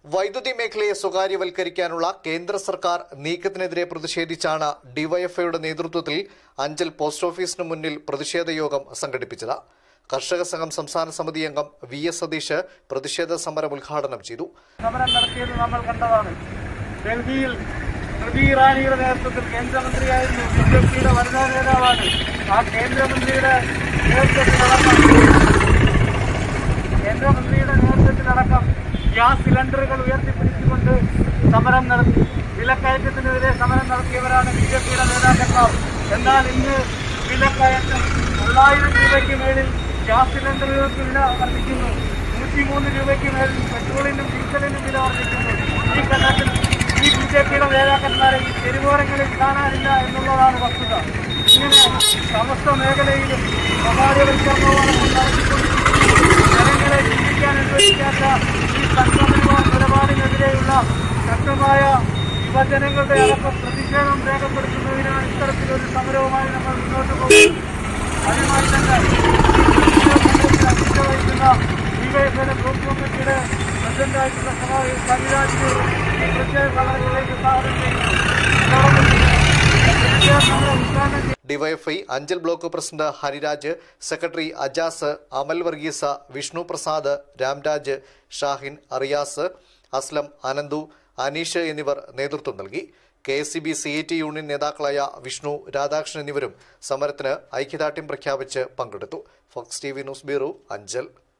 വൈദ്യുതി മേഖലയെ സ്വകാര്യവൽക്കരിക്കാനുള്ള കേന്ദ്ര സർക്കാർ നീക്കത്തിനെതിരെ പ്രതിഷേധിച്ചാണ് ഡിവൈഎഫ്ഐയുടെ നേതൃത്വത്തിൽ അഞ്ചൽ പോസ്റ്റ് ഓഫീസിന് മുന്നിൽ പ്രതിഷേധ യോഗം സംഘടിപ്പിച്ചത് കർഷക സംഘം സംസ്ഥാന സമിതി അംഗം വി എസ് സതീഷ് പ്രതിഷേധ സമരം ഉദ്ഘാടനം ചെയ്തു സമരം നടത്തിയത് നമ്മൾ കണ്ടതാണ് ഡൽഹിയിൽ സ്മൃതി ഇറാനിയുടെ നേതൃത്വത്തിൽ കേന്ദ്രമന്ത്രിയായിരുന്നു ബി ജെ പിയുടെ വനിതാ നേതാവാണ് ആ കേന്ദ്രമന്ത്രിയുടെ നേതൃത്വത്തിലടക്കം കേന്ദ്രമന്ത്രിയുടെ നേതൃത്വത്തിലടക്കം ഗ്യാസ് സിലിണ്ടറുകൾ ഉയർത്തിപ്പിടിച്ചുകൊണ്ട് സമരം നടത്തി വിലക്കയറ്റത്തിനെതിരെ സമരം നടത്തിയവരാണ് ബി ജെ പിയുടെ നേതാക്കന്മാർ എന്നാൽ ഇന്ന് വിലക്കയറ്റം തൊള്ളായിരം രൂപയ്ക്ക് മേളിൽ ഗ്യാസ് സിലിണ്ടറുകൾക്ക് വില വർദ്ധിക്കുന്നു നൂറ്റിമൂന്ന് രൂപയ്ക്ക് മേൽ പെട്രോളിനും ഡീസലിനും വില വർദ്ധിക്കുന്നു ഈ ഘട്ടത്തിൽ ഈ ബി ജെ പിയുടെ നേതാക്കന്മാരെ ഈ തെരുവോരങ്ങളിൽ കാണാനില്ല എന്നുള്ളതാണ് വസ്തുത ഇങ്ങനെ സമസ്ത മേഖലയിലും സ്വകാര്യവൽക്കരണമാണ് നടത്തിക്കൊണ്ടിരിക്കുന്നത് ജനങ്ങളെ ചിന്തിക്കാൻ അനുവദിക്കാത്ത ഈ സംഘപരിവാർ നിലപാടിനെതിരെയുള്ള ശക്തമായ യുവജനങ്ങളുടെ അടക്കം പ്രതിഷേധം രേഖപ്പെടുത്തുന്നതിനാണ് ഇത്തരത്തിലൊരു സമരവുമായി നമ്മൾ മുന്നോട്ട് പോകുന്നത് അതുമായി തന്നെ അധ്യക്ഷ വഹിക്കുന്ന ഡിവൈഎഫ്ഐയുടെ ഗ്രൂപ്പ് കമ്മിറ്റിയുടെ പ്രസിഡന്റായിട്ടുള്ള സഹായി കവിരാജിനെ ഈ പ്രത്യേക സമരത്തിലേക്ക് സ്വാഗതം ചെയ്യുന്നു ഇതോടൊപ്പം തന്നെ പ്രതിഷേധ സമരം ഉദ്ഘാടനം ചെയ്തു DYFI Anchal block president Hariraj secretary Ajas Amal Varghese Vishnu Prasad Ramraj Shahin Ariyas Aslam Ananthu Aneesh എന്നിവർ നേതൃത്വം നൽകി K S C B C A T union നേതാക്കളായ വിഷ്ണു രാധാകൃഷ്ണൻ എന്നിവരും സമരത്തിന് ഐക്യദാർഢ്യം പ്രഖ്യാപിച്ച് പങ്കെടുത്തു Fox T V news bureau Anchal